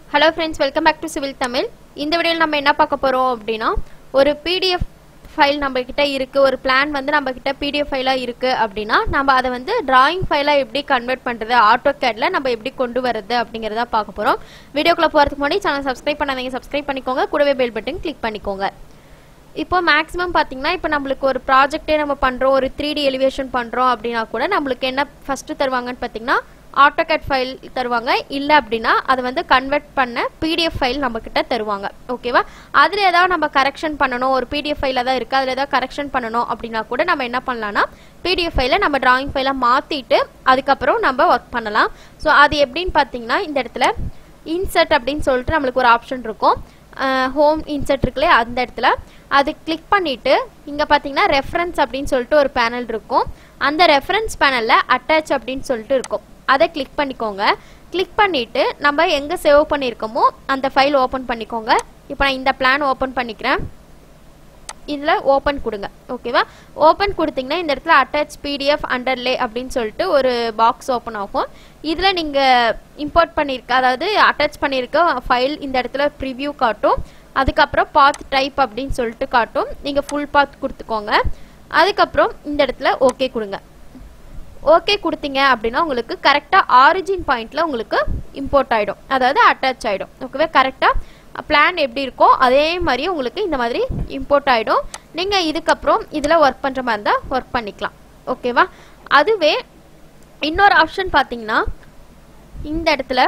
hello friends welcome back to civil Tamil இந்த வீடியோவில் நம்ம என்ன பார்க்க போகிறோம் அப்படின்னா ஒரு பிடிஎஃப் ஃபைல் நம்ம கிட்ட இருக்கு ஒரு பிளான் வந்து நம்ம கிட்ட பிடிஎஃப் ஃபைலாக இருக்கு அப்படின்னா நம்ம அதை வந்து டிராயிங் ஃபைலாக எப்படி கன்வெர்ட் பண்ணுறது ஆட்டோ கேட்ல நம்ம எப்படி கொண்டு வரது அப்படிங்கிறத பார்க்க போகிறோம் வீடியோக்குள்ள போகிறதுக்கு முன்னாடி சேனல் சப்ஸ்கிரைப் பண்ணாதீங்க சப்ஸ்கிரைப் பண்ணிக்கோங்க கூடவே பெல் பட்டன் கிளிக் பண்ணிக்கோங்க இப்போ மேக்ஸிமம் பார்த்தீங்கன்னா இப்போ நம்மளுக்கு ஒரு ப்ராஜெக்டே நம்ம பண்ணுறோம் ஒரு த்ரீ டி எலிவேஷன் பண்ணுறோம் அப்படின்னா கூட நம்மளுக்கு என்ன ஃபஸ்ட்டு தருவாங்கன்னு பார்த்தீங்கன்னா ஆட்டோகேட் ஃபைல் தருவாங்க இல்லை அப்படின்னா அதை வந்து கன்வெர்ட் பண்ண பிடிஎஃப் ஃபைல் நம்ம கிட்ட தருவாங்க ஓகேவா அதில் ஏதாவது நம்ம கரெக்ஷன் பண்ணணும் ஒரு பிடிஎஃப் ஃபைலில் தான் இருக்குது அதில் ஏதாவது கரெக்ஷன் பண்ணணும் அப்படின்னா கூட நம்ம என்ன பண்ணலாம்னா பிடிஎஃப் ஃபைலை நம்ம டிராயிங் ஃபைலை மாற்றிட்டு அதுக்கப்புறம் நம்ம ஒர்க் பண்ணலாம் ஸோ அது எப்படின்னு பார்த்தீங்கன்னா இந்த இடத்துல இன்சர்ட் அப்படின்னு சொல்லிட்டு நம்மளுக்கு ஒரு ஆப்ஷன் இருக்கும் ஹோம் இன்சர்ட் இருக்குல்லையே அந்த இடத்துல அது கிளிக் பண்ணிட்டு இங்க பாத்தீங்கன்னா ரெஃபரன்ஸ் அப்படின்னு சொல்லிட்டு ஒரு பேனல் இருக்கும் அந்த ரெஃபரன்ஸ் பேனல்ல அட்டாச் அப்படின்னு சொல்லிட்டு இருக்கும் அதை கிளிக் பண்ணிக்கோங்க கிளிக் பண்ணிட்டு நம்ம எங்க சேவ் பண்ணியிருக்கோமோ அந்த ஃபைல் ஓபன் பண்ணிக்கோங்க இப்போ நான் இந்த பிளான் ஓபன் பண்ணிக்கிறேன் இதில் ஓப்பன் கொடுங்க ஓகேவா ஓப்பன் கொடுத்தீங்கன்னா இந்த இடத்துல அட்டாச் பிடிஎஃப் அண்டர்லே அப்படின்னு சொல்லிட்டு ஒரு பாக்ஸ் ஓப்பன் ஆகும் இதில் நீங்கள் இம்போர்ட் பண்ணியிருக்க அதாவது அட்டாச் பண்ணியிருக்க ஃபைல் இந்த இடத்துல ப்ரிவ்யூ காட்டும் அதுக்கப்புறம் பாத் டைப் அப்படின்னு சொல்லிட்டு காட்டும் நீங்கள் ஃபுல் பாத் கொடுத்துக்கோங்க அதுக்கப்புறம் இந்த இடத்துல ஓகே கொடுங்க ஓகே கொடுத்தீங்க அப்படின்னா உங்களுக்கு கரெக்டாக ஆரிஜின் பாயிண்ட்ல உங்களுக்கு இம்போர்ட் ஆகிடும் அதாவது அட்டாச் ஆகிடும் ஓகேவா கரெக்டாக பிளான் எப்படி இருக்கோ அதே மாதிரி உங்களுக்கு இந்த மாதிரி இம்போர்ட் ஆகிடும் நீங்கள் இதுக்கப்புறம் இதில் ஒர்க் பண்ணுற மாதிரி இருந்தால் ஒர்க் பண்ணிக்கலாம் ஓகேவா அதுவே இன்னொரு ஆப்ஷன் பார்த்தீங்கன்னா இந்த இடத்துல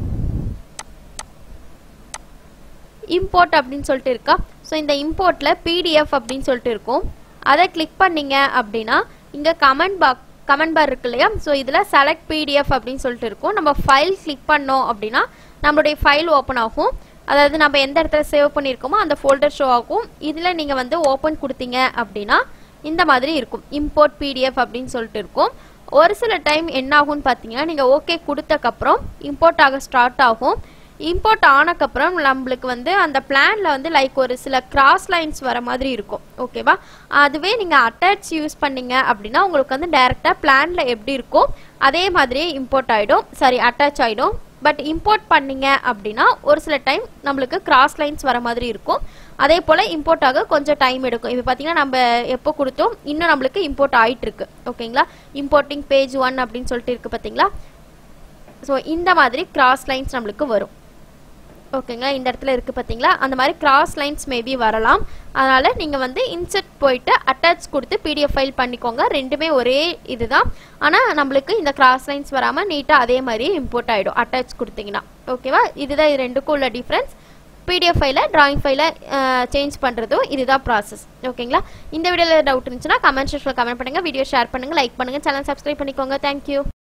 இம்போர்ட் அப்படின்னு சொல்லிட்டு இருக்கா ஸோ இந்த இம்போர்ட்டில் பிடிஎஃப் அப்படின்னு சொல்லிட்டு இருக்கும் அதை கிளிக் பண்ணீங்க அப்படின்னா இங்கே கமெண்ட் பாக் கமெண்ட் பார் இருக்கு இல்லையா ஸோ இதில் செலக்ட் பிடிஎஃப் அப்படின்னு சொல்லிட்டு இருக்கும் நம்ம ஃபைல் கிளிக் பண்ணோம் அப்படின்னா நம்மளுடைய ஃபைல் ஓப்பன் ஆகும் அதாவது நம்ம எந்த இடத்துல சேவ் பண்ணியிருக்கோமோ அந்த ஃபோல்டர் ஷோ ஆகும் இதில் நீங்கள் வந்து ஓப்பன் கொடுத்தீங்க அப்படின்னா இந்த மாதிரி இருக்கும் இம்போர்ட் பிடிஎஃப் அப்படின்னு சொல்லிட்டு இருக்கும் ஒரு சில டைம் என்ன ஆகும்னு பார்த்தீங்கன்னா நீங்கள் ஓகே கொடுத்தக்கப்புறம் இம்போர்ட் ஆக ஸ்டார்ட் ஆகும் இம்போர்ட் ஆனக்கப்புறம் நம்மளுக்கு வந்து அந்த பிளான்ல வந்து லைக் ஒரு சில கிராஸ் லைன்ஸ் வர மாதிரி இருக்கும் ஓகேவா அதுவே நீங்க அட்டாச் யூஸ் பண்ணீங்க அப்படின்னா உங்களுக்கு வந்து டைரக்டா பிளான்ல எப்படி இருக்கோ அதே மாதிரியே இம்போர்ட் ஆயிடும் சாரி அட்டாச் ஆயிடும் பட் இம்போர்ட் பண்ணீங்க அப்படின்னா ஒரு சில டைம் நம்மளுக்கு கிராஸ் லைன்ஸ் வர மாதிரி இருக்கும் அதே போல் இம்போர்ட் ஆக கொஞ்சம் டைம் எடுக்கும் இப்போ பார்த்தீங்கன்னா நம்ம எப்போ கொடுத்தோம் இன்னும் நம்மளுக்கு இம்போர்ட் ஆயிட்டு இருக்கு ஓகேங்களா இம்போர்ட்டிங் பேஜ் ஒன் அப்படின்னு சொல்லிட்டு இருக்கு பார்த்தீங்களா ஸோ இந்த மாதிரி கிராஸ் லைன்ஸ் நம்மளுக்கு வரும் ஓகேங்களா இந்த இடத்துல இருக்குது பார்த்தீங்களா அந்த மாதிரி கிராஸ் லைன்ஸ் மேபி வரலாம் அதனால் நீங்கள் வந்து இன்செர்ட் போயிட்டு அட்டாச் கொடுத்து பிடிஎஃப் ஃபைல் பண்ணிக்கோங்க ரெண்டுமே ஒரே இதுதான் ஆனால் நம்மளுக்கு இந்த கிராஸ் லைன்ஸ் வராமல் நீட்டாக அதே மாதிரி இம்போர்ட் ஆகிடும் அட்டாச் கொடுத்தீங்கன்னா ஓகேவா இதுதான் இது ரெண்டுக்கும் உள்ள டிஃப்ரென்ஸ் பிடிஎஃப் ஃபைலை டிராயிங் ஃபைலை சேஞ்ச் பண்ணுறதும் இதுதான் ப்ராசஸ் ஓகேங்களா இந்த வீடியோவில் டவுட் இருந்துச்சுன்னா கமெண்ட் செக்ஷனில் கமெண்ட் பண்ணுங்கள் வீடியோ ஷேர் பண்ணுங்கள் லைக் பண்ணுங்கள் சேனல் சப்ஸ்கிரைப் பண்ணிக்கோங்க தேங்க்யூ